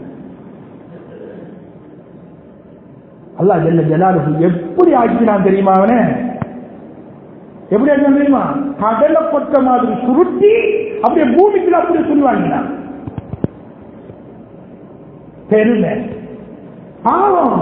அல்லாஹ் ஜல்ல ஜலாலுஹு எப்படி ஆக்கினான் தெரியுமா அவனே எப்படி ஆக்கினான் தெரியுமா கடலை கொட்ட மாதிரி சுருட்டி அப்படியே பூமிக்குள்ள அப்படியே சொல்லுவாங்க பெருமை பாவம்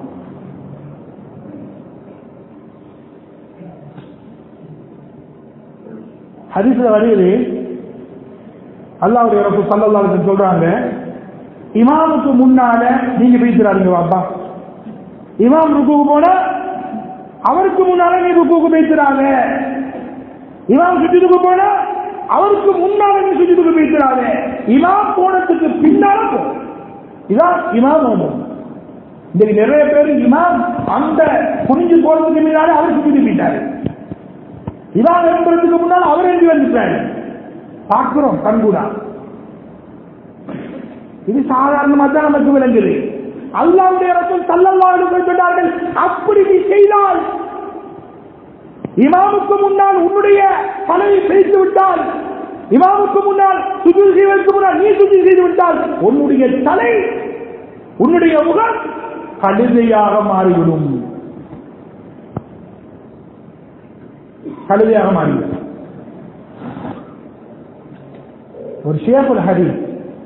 ஹதீஸ்ல வருகிறது அல்லாவுடைய ரசூல் ஸல்லல்லாஹு அலைஹி வஸல்லம் சொல்றாங்க இமாமுக்கு முன்னால நீங்க பேசுறாருங்க பாப்பா இமாம் ருக்குக்கு போனா அவருக்கு முன்னால நீ ருக்குக்கு பேசுறாங்க இமாம் சுஜூதுக்கு போனா அவருக்கு முன்னால நீ சுஜூதுக்கு பேசுறாங்க இமாம் போனதுக்கு பின்னால போ இதான் இமாம் ஓமம் இன்னைக்கு நிறைய பேர் இமாம் அந்த குனிஞ்சு போறதுக்கு முன்னால அவர் சுஜூது போயிட்டாரு இமாம் எழுப்புறதுக்கு முன்னால் அவர் எழுதி வந்துட்டாரு பார்க்கிறோம் கண்கூடா இது சாதாரணமா தான் நமக்கு விளங்குது அல்லாவுடைய ரசூல் ஸல்லல்லாஹு அலைஹி வஸல்லம் சொன்னார்கள் அப்படி நீ செய்தால் இமாமுக்கு முன்னால் உன்னுடைய தலையை பேசி விட்டால் இமாமுக்கு முன்னால் சுஜூத் செய்வதற்கு முன்னால் நீ சுஜூத் செய்து விட்டால் உன்னுடைய தலை உன்னுடைய முகம் கழுதையாக மாறிவிடும் கழுதையாக மாறிவிடும் ஒரு ஷேஃபுல் ஹதீஸ்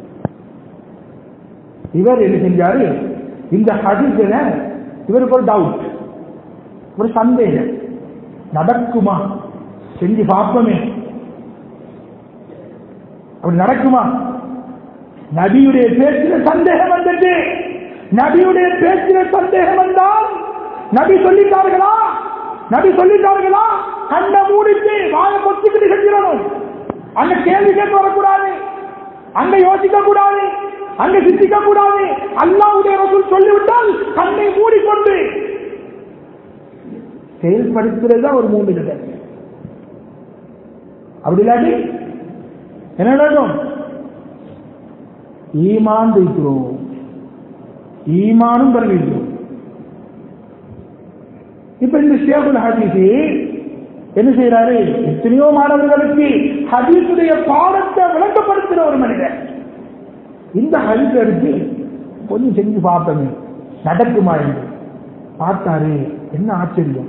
இவர் என்ன செஞ்சாரு இந்த ஹதீஸ்ல இவருக்கு ஒரு டவுட் ஒரு சந்தேகம் நடக்குமா செஞ்சு பார்ப்போமே அப்படி நடக்குமா நபியுடைய பேச்சில சந்தேகம் வந்தது நபியுடைய பேச்சில சந்தேகம் வந்தால் நபி சொல்லிட்டார்களா நபி சொல்லிட்டார்களா கண்ணை மூடிட்டு வாய பொத்திக்கிட்டு செஞ்சிடணும் அங்க கேள்வி கேட்டு வரக்கூடாது அங்க யோசிக்க கூடாது அங்க சிந்திக்க கூடாது அல்லாவுடைய ரசூல் சொல்லிவிட்டால் கண்ணை மூடிக்கொண்டு செயல்படுத்துறது தான் ஒரு மூன்று கதை அப்படி இல்லாட்டி என்ன நடக்கும் ஈமான் வைக்கிறோம் ஈமானும் பெறுகிறோம் இப்ப இந்த ஷேகுல் ஹதீஸி என்ன செய்யறாரு எத்தனையோ மாணவர்களுக்கு ஹதீஸுடைய பாடத்தை விளக்கப்படுத்துற ஒரு மனிதன் இந்த ஹதீஸ் எடுத்து கொஞ்சம் செஞ்சு பார்த்தமே நடக்குமா என்று பார்த்தாரு என்ன ஆச்சரியம்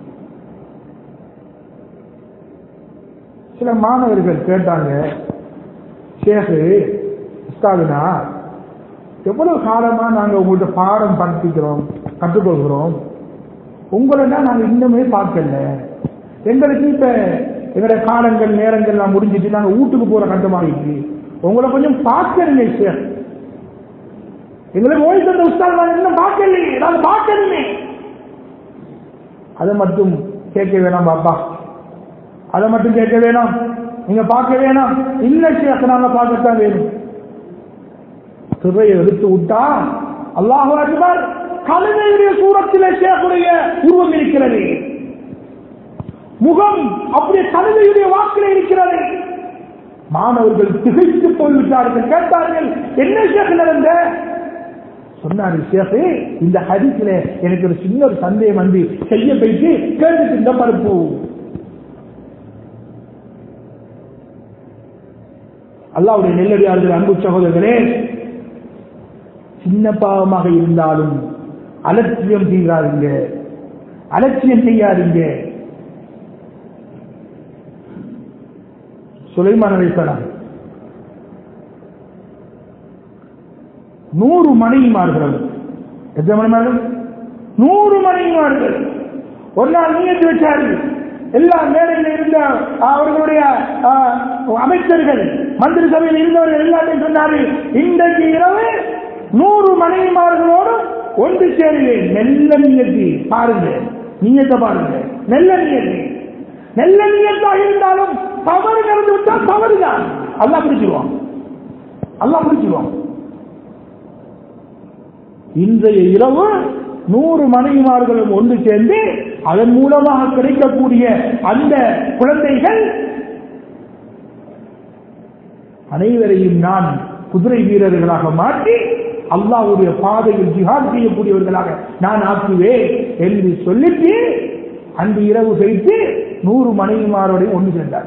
சில மாணவர்கள் கேட்டாங்க ஷேகு உஸ்தாதுனா எவ்வளவு காலமா நாங்க உங்கள்ட்ட பாடம் படிக்கிறோம் கற்றுக்கொள்கிறோம் உங்களை நாங்க இன்னுமே பார்க்கல எங்களுக்கு இப்ப எங்களுடைய காலங்கள் நேரங்கள் எல்லாம் முடிஞ்சிட்டு நாங்க வீட்டுக்கு போற கட்டமாகிட்டு உங்களை கொஞ்சம் பார்க்கணுமே சார் எங்களுக்கு ஓய்வு தந்த உஸ்தாத் நாங்க இன்னும் பார்க்கலையே நாங்க பார்க்கணுமே அதை மட்டும் கேட்க வேணாம் பாப்பா அதை மட்டும் கேட்க வேணாம் நீங்க பார்க்க வேணாம் இல்ல சேக்க நாங்க பார்க்கத்தான் வேணும் சிறையை எடுத்து விட்டா அல்லாஹு அக்பர் கழுதையுடைய சூரத்திலே சேக்குடைய உருவம் இருக்கிறது முகம் அப்படியே கழுதையுடைய வாக்கில் இருக்கிறது மாணவர்கள் திகைத்து போய்விட்டார்கள் கேட்டார்கள் என்ன சேக்கு நடந்த சொன்னாரு சேஃபு இந்த ஹரிசில எனக்கு ஒரு சின்ன ஒரு சந்தேகம் வந்து செய்ய போயிட்டு கேட்டுட்டு இந்த பருப்பு அல்லாவுடைய நெல்லடியார்கள் அன்பு சகோதரர்களே சின்ன பாவமாக இருந்தாலும் அலட்சியம் செய்யாதீங்க அலட்சியம் செய்யாதீங்க சுலைமான் அழைப்பலாம் நூறு மனைவிமார்கள் எத்தனை மனைமார்கள் நூறு மனைவிமார்கள் ஒரு நாள் நீயத்து வச்சாரு எல்லா மேடையில் இருந்த அவர்களுடைய ஆ, அமைச்சர்கள் மந்திரி சபையில் இருந்தவர்கள் எல்லாத்தையும் சொன்னாரு இன்றைக்கு இரவு நூறு மனைவிமார்களோடு ஒன்று சேருவேன் மெல்ல நீயத்தி பாருங்க நீயத்தை பாருங்க மெல்ல நீயத்தி நல்ல நீயத்தாக இருந்தாலும் தவறு நடந்து விட்டால் தவறுதான் அல்லாஹ் பிடிச்சிருவான் அல்லாஹ் பிடிச்சிருவான் இன்றைய இரவு நூறு மனைவிமார்களும் ஒன்று சேர்ந்து அதன் மூலமாக கிடைக்கக்கூடிய அந்த குழந்தைகள் அனைவரையும் நான் குதிரை வீரர்களாக மாற்றி அல்லாஹ்வுடைய பாதையில் ஜிஹாத் செய்யக்கூடியவர்களாக நான் ஆக்குவேன் என்று சொல்லிட்டு அன்று இரவு வைத்து நூறு மனைவிமாரோட ஒன்று சேர்ந்தார்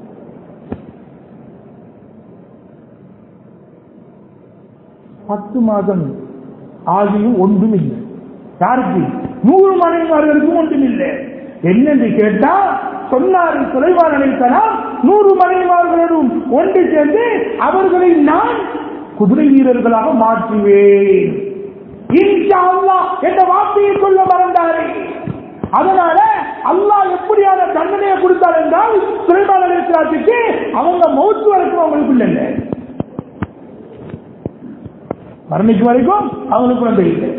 பத்து மாதம் ஆகியும் ஒன்றும் இல்லை யாருக்கு நூறு மனைவிமார்களுக்கும் ஒன்றும் இல்லை என்னென்று கேட்டா சொன்னாரு சுலைமான் அழைத்தலாம் நூறு மனைவிமார்களோடும் ஒன்று சேர்ந்து அவர்களை நான் குதிரை வீரர்களாக மாற்றுவேன் இன்ஷா அல்லாஹ் என்ற வார்த்தையை சொல்ல மறந்தாரே அதனால அல்லாஹ் எப்படியான தண்டனையை கொடுத்தார் என்றால் சுலைமான் அழைத்தலாத்துக்கு அவங்க மௌத்து வரைக்கும் அவங்களுக்கு இல்லை மரணிக்கு வரைக்கும் அவங்களுக்கு குழந்தை இல்லை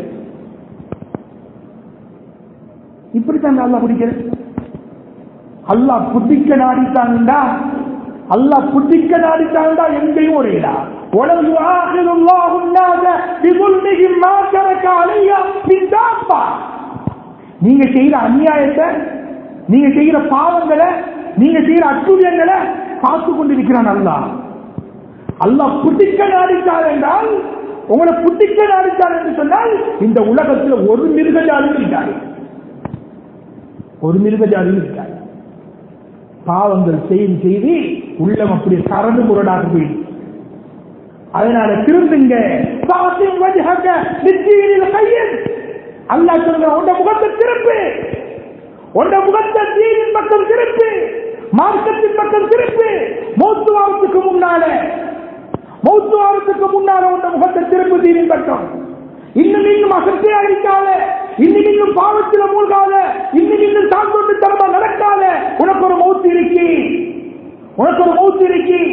இப்படித்தான் அல்லாஹ் பிடிக்கிறது அல்லாஹ் புத்திக்க நாடித்தான்டா அல்லாஹ் புத்திக்க நாடித்தான்டா எங்கேயும் ஒரேடா ولو يؤاخذ الله الناس بظلمهم ما ترك عليها من دابة நீங்க செய்யற அநியாயத்தை நீங்க செய்யற பாவங்களை நீங்க செய்யற அத்துரியங்களை பார்த்து கொண்டிருக்கிறான் அல்லாஹ் அல்லாஹ் புத்திக்க நாடித்தார் என்றால் உங்களை புத்திக்க நாடித்தார் என்று சொன்னால் இந்த உலகத்தில் ஒரு மிருக ஜாதி இருக்காது ஒரு மிருக ஜாதி இருக்காது பாவங்கள் செய்து செய்து உள்ளம் அப்படி கரண்டு முரடாக போயிடுச்சு அதனால திருந்துங்க சாத்தின் வஜஹக நிச்சயில் கையில் அல்லாஹ் சொல்ற உண்ட முகத்தை திருப்பு உண்ட முகத்தை தீனின் பக்கம் திருப்பு மார்க்கத்தின் பக்கம் திருப்பு மௌத்து வாரத்துக்கு முன்னால மௌத்து வாரத்துக்கு முன்னால உண்ட முகத்தை திருப்பு தீனின் பக்கம் இன்னும் இன்னும் அசத்தை அடிக்காத இன்னும் இன்னும் பாவத்தில் மூழ்காத இன்னும் இன்னும் தாக்கொண்டு தரமா நடக்காத உனக்கு ஒரு மௌத்து இருக்கி உனக்கு ஒரு மௌத்து இருக்கி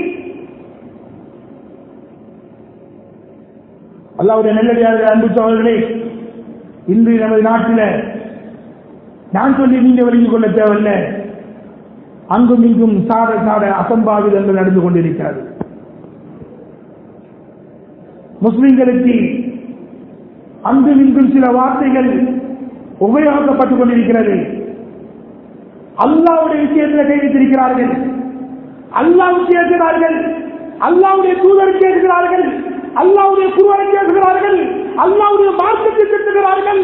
அல்லாவுடைய நெல்லடியார்கள் அன்பு சோழர்களே இன்று நமது நாட்டில் நான் சொல்லி நீங்க விளங்கிக் கொள்ள தேவையில்லை அங்கும் இங்கும் சாட சாட அசம்பாவிதங்கள் நடந்து கொண்டிருக்கிறது முஸ்லிம்களுக்கு அங்கும் இங்கும் சில வார்த்தைகள் உபயோகப்பட்டுக் கொண்டிருக்கிறது அல்லாவுடைய விஷயத்தில் கை வைத்திருக்கிறார்கள் அல்லாஹ் கேட்கிறார்கள் அல்லாவுடைய தூதர் கேட்கிறார்கள் அல்லாவுடைய குருவரை கேட்கிறார்கள் அல்லாவுடைய மார்க்கத்தை திட்டுகிறார்கள்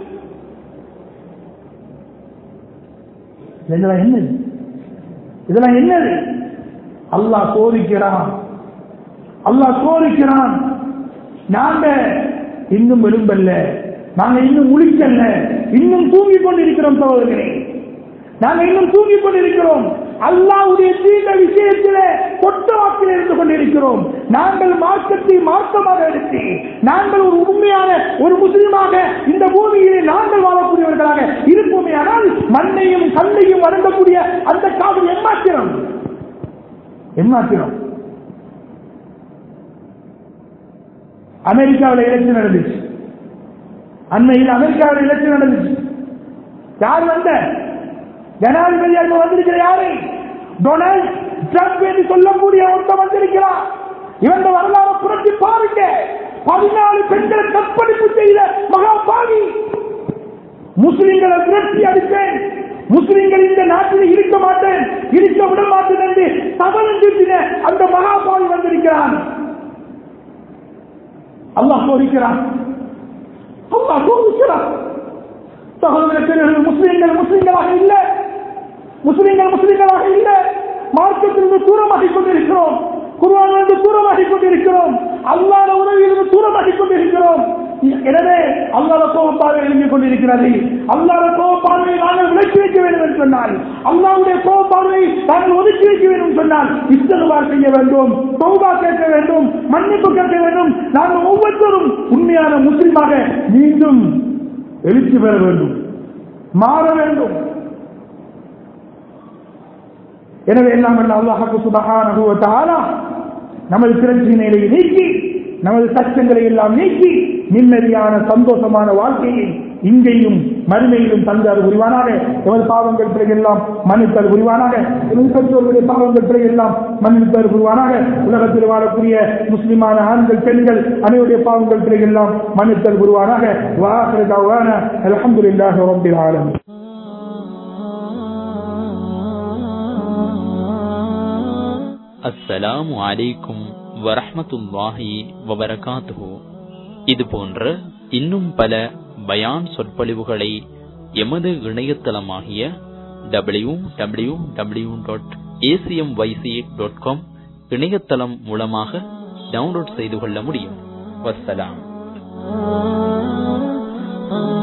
இதெல்லாம் என்னது இதெல்லாம் என்னது அல்லாஹ் சோதிக்கிறான் அல்லாஹ் சோதிக்கிறான் நாங்க இன்னும் எழும்பல்ல நாங்க இன்னும் முழிக்கல்ல இன்னும் தூங்கிக் கொண்டிருக்கிறோம் சகோதரர்களே நாங்க இன்னும் தூங்கிக் கொண்டிருக்கிறோம் அல்லாவுடைய தீண்ட விஷயத்திலே கொட்ட வாக்கில் இருந்து கொண்டிருக்கிறோம் நாங்கள் மார்க்கத்தை மார்க்கமாக எடுத்து நாங்கள் ஒரு உண்மையான ஒரு முஸ்லிமாக இந்த பூமியிலே நாங்கள் வாழக்கூடியவர்களாக இருப்போமே ஆனால் மண்ணையும் கல்லையும் வழங்கக்கூடிய அந்த காவல் எம்மாத்திரம் எம்மாத்திரம் அமெரிக்காவில் எலெக்ஷன் நடந்துச்சு அண்மையில் அமெரிக்காவில் எலெக்ஷன் நடந்துச்சு யார் வந்த ஜனாதிபதியாக வந்திருக்கிற யாரு டொனால்ட் ட்ரம்ப் என்று சொல்லக்கூடிய ஒருத்தர் வந்திருக்கிறார் இவன் வரலாறு புரட்டி பாருங்க பதினாலு பெண்களை கற்பழிப்பு செய்த மகா பாவி முஸ்லிம்களை விரட்டி அடிப்பேன் முஸ்லிம்கள் இந்த நாட்டில் இருக்க மாட்டேன் இருக்க விட மாட்டேன் என்று தவறு திட்டின அந்த மகா பாவி வந்திருக்கிறான் அல்லாஹ் சோதிக்கிறான் அல்லாஹ் சோதிக்கிறான் சகோதரர்கள் முஸ்லிம்கள் முஸ்லிம்களாக இல்ல முஸ்லிம்கள் முஸ்லிம்களாக இல்ல மார்க்கத்திலிருந்து தூரமாகிக் கொண்டிருக்கிறோம் குருவானிலிருந்து தூரமாகிக் கொண்டிருக்கிறோம் அல்லாத உதவியிலிருந்து தூரமாகிக் கொண்டிருக்கிறோம் எனவே அல்லாத கோப பார்வை எழுந்திக் கொண்டிருக்கிறது அல்லாத கோப பார்வையை நாங்கள் விலக்கி வைக்க வேண்டும் என்று சொன்னால் அல்லாவுடைய கோப பார்வையை நாங்கள் ஒதுக்கி வைக்க வேண்டும் சொன்னால் இஸ்தகுபார் செய்ய வேண்டும் தௌபா கேட்க வேண்டும் மன்னிப்பு கேட்க வேண்டும் நாங்கள் ஒவ்வொருத்தரும் உண்மையான முஸ்லிமாக மீண்டும் எழுச்சி பெற வேண்டும் மாற வேண்டும் எனவே எல்லாம் வல்ல அல்லாஹு சுபஹானஹு வ தஆலா நமது பிரச்சனைகளை நீக்கி நமது கஷ்டங்களை எல்லாம் நீக்கி நிம்மதியான சந்தோஷமான வாழ்க்கையை இங்கேயும் மறுமையிலும் தந்தார் புரிவானாக எமது பாவங்கள் பிழை எல்லாம் மன்னித்தல் புரிவானாக எமது பெற்றோர்களுடைய பாவங்கள் பிழை எல்லாம் மன்னித்தல் புரிவானாக உலகத்தில் வாழக்கூடிய முஸ்லிமான ஆண்கள் பெண்கள் அனைவருடைய பாவங்கள் பிழை எல்லாம் மன்னித்தல் புரிவானாக வாஹிரதாவான அல்ஹம்துலில்லாஹி ரப்பில் ஆலமீன் அஸ்ஸலாமு அலைக்கும் வரஹ்மத்துல்லாஹி வபரகாத்துஹு இது போன்ற இன்னும் பல பயான் சொற்பொழிவுகளை எமது இணையதளமாகிய W W W dot A C M Y C dot com இணையதளம் மூலமாக டவுன்லோட் செய்து கொள்ள முடியும் வஸ்ஸலாம்